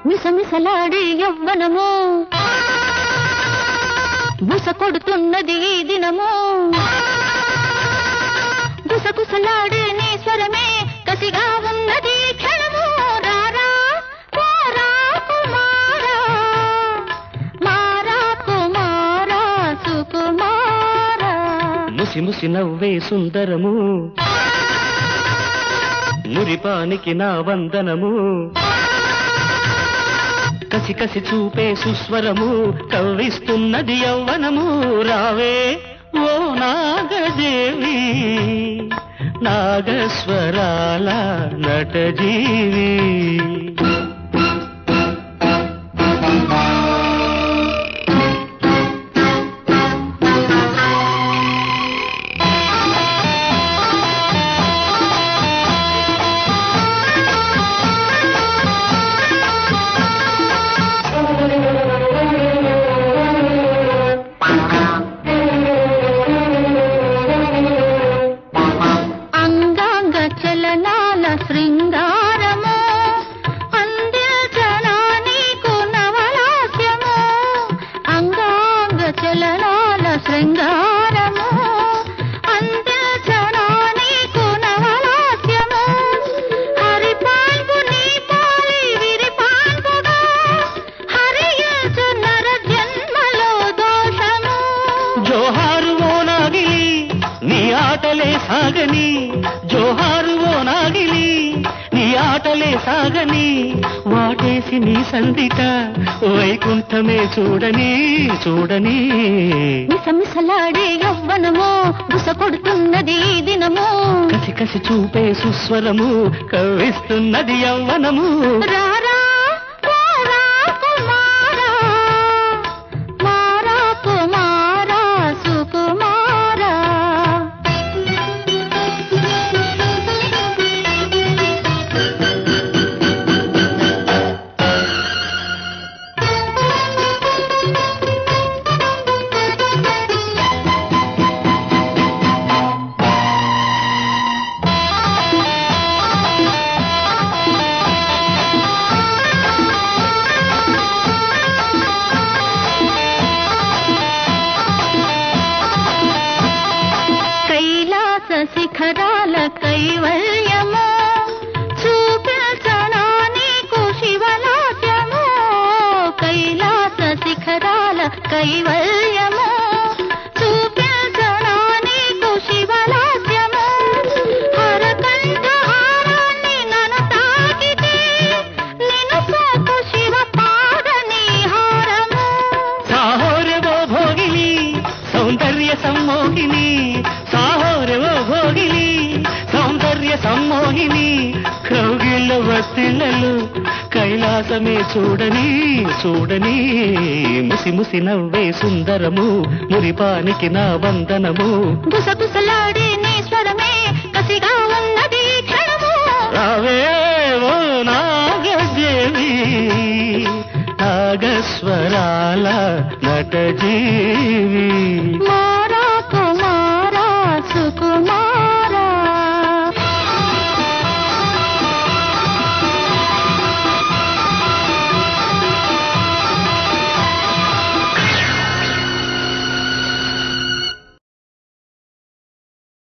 మిసమిసలాడే యవ్వనము బుస కొడుతున్నది ఈ దినము గుసగుసలాడే నీ స్వరమే కసిగా ఉన్నది ఈ క్షణము రారా పోరా కుమారా మారా కుమారా సుకుమారా ముసి ముసి నవ్వే సుందరము మురిపానికి నా వందనము కసి కసి చూపే సుస్వరము కవ్విస్తున్నది యవ్వనము రావే ఓ నాగదేవి నాగస్వరాల నటజీవి అంగాంగ చలనాల శృంగారము అందించనా నీకు నవలాస్యము అంగాంగ చలనాల శృంగారము అందించనా నీకు నవలాస్యము హరిపాల్గు నీ పాలి విరిపాల్గుగా హరియుచు నర జన్మలో దోషము జోహారు ఓ నాగిలి నీ ఆటలే సాగని జోహారు ఓ నాగిలి నీ ఆటలే సాగని వాటేసి నీ సందిట వైకుంఠమే చూడని చూడని మిసమిసలాడే యవ్వనము బుస కొడుతున్నది ఈ దినము కసి కసి చూపే సుస్వరము కవ్విస్తున్నది యవ్వనము రారా పోరా కుమారా మారా కుమారా సుకుమారా కైలాస శిఖరాల కైవల్యము చూపించనా నీకు శివలాస్యము కైలాస శిఖరాల కైవల్యము చూపించనా నీకు శివలాస్యము హరకంఠహారాన్ని నన్ను తాకితే నిన్ను సోకు శివ పాదని హారము సాహోరవో భోగిని సౌందర్య సమ్మోహిని సాహోరవో భోగిని సౌందర్య సమ్మోహిని కౌగిళ్ళ వత్తిళ్ళలు కైలాసమే చూడని చూడని ముసి ముసి నవ్వే సుందరము మురిపానికి నా వందనము గుసగుసలాడే నీ స్వరమే కసిగా ఉన్నది ఈ క్షణము రావే ఓ నాగదేవి నాగస్వరాల నటజీవి మా